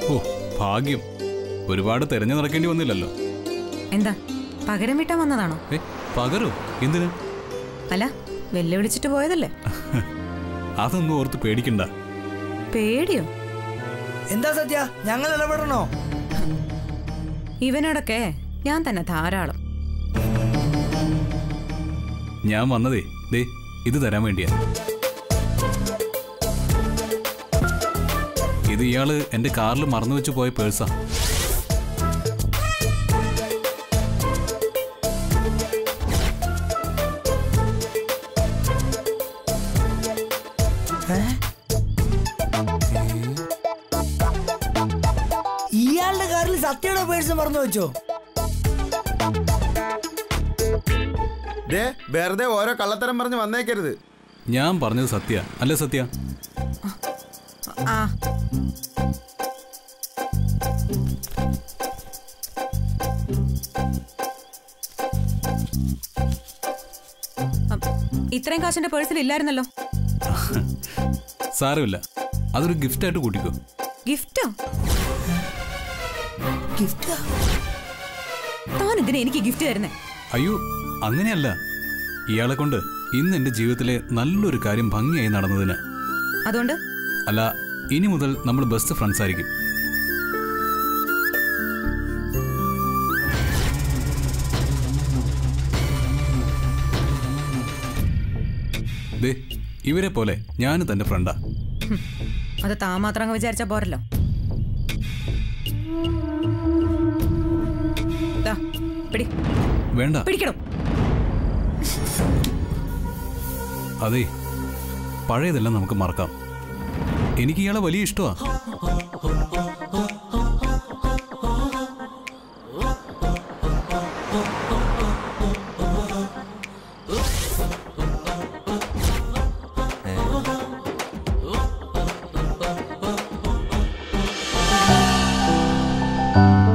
ഓ ഭാഗ്യം ഒരുപാട് തെരഞ്ഞു നടക്കേണ്ടി വന്നില്ലല്ലോ എന്താ പകരം വീട്ടാൻ വന്നതാണോ ഏ പകരോ എന്തിന് അല്ല വെല്ലുവിളിച്ചിട്ട് പോയതല്ലേ അതൊന്നും ഓർത്ത് പേടിക്കണ്ട പേടിയോ എന്താ സത്യ ഞങ്ങൾ ഇടപെടണോ ഇവനോടൊക്കെ ഞാൻ തന്നെ ധാരാളം ഞാൻ വന്നതേ ദേ ഇത് തരാൻ വേണ്ടിയാ ഇത് ഇയാള് എന്റെ കാറിൽ മറന്നു വെച്ച് പോയ പേഴ്സാ ഇയാളുടെ കാറിൽ സത്യയുടെ പേഴ്സ് മറന്നു വെച്ചോ ദേ വെറുതെ ഓരോ കള്ളത്തരം പറഞ്ഞ് വന്നേക്കരുത് ഞാൻ പറഞ്ഞത് സത്യ അല്ലേ സത്യ ആ അം, ഇത്രയും കാശിന്റെ പേഴ്സിൽ ഇല്ലായിരുന്നല്ലോ സാരമില്ല അതൊരു ഗിഫ്റ്റായിട്ട് കൂട്ടിക്കോ ഗിഫ്റ്റോ ഗിഫ്റ്റ് താൻ എന്തിനാ എനിക്ക് ഗിഫ്റ്റ് തരുന്നേ അയ്യോ അങ്ങനെയല്ല ഇയാളെ കൊണ്ട് ഇന്ന് എന്റെ ജീവിതത്തിലെ നല്ലൊരു കാര്യം ഭംഗിയായി നടന്നതിന് അതുകൊണ്ട് അല്ല ഇനി മുതൽ നമ്മൾ ബെസ്റ്റ് ഫ്രണ്ട്സ് ആയിരിക്കും ദേ ഇവരെ പോലെ ഞാനും തന്റെ ഫ്രണ്ടാ ഹും, അത് താൻ മാത്രം അങ്ങ് വിചാരിച്ചാ പോരല്ലോ ദാ, പിടി വേണ്ട പിടിക്കണം അതെ പഴയതെല്ലാം നമുക്ക് മറക്കാം എനിക്ക് ഇയാളെ വലിയ ഇഷ്ടമാ ആ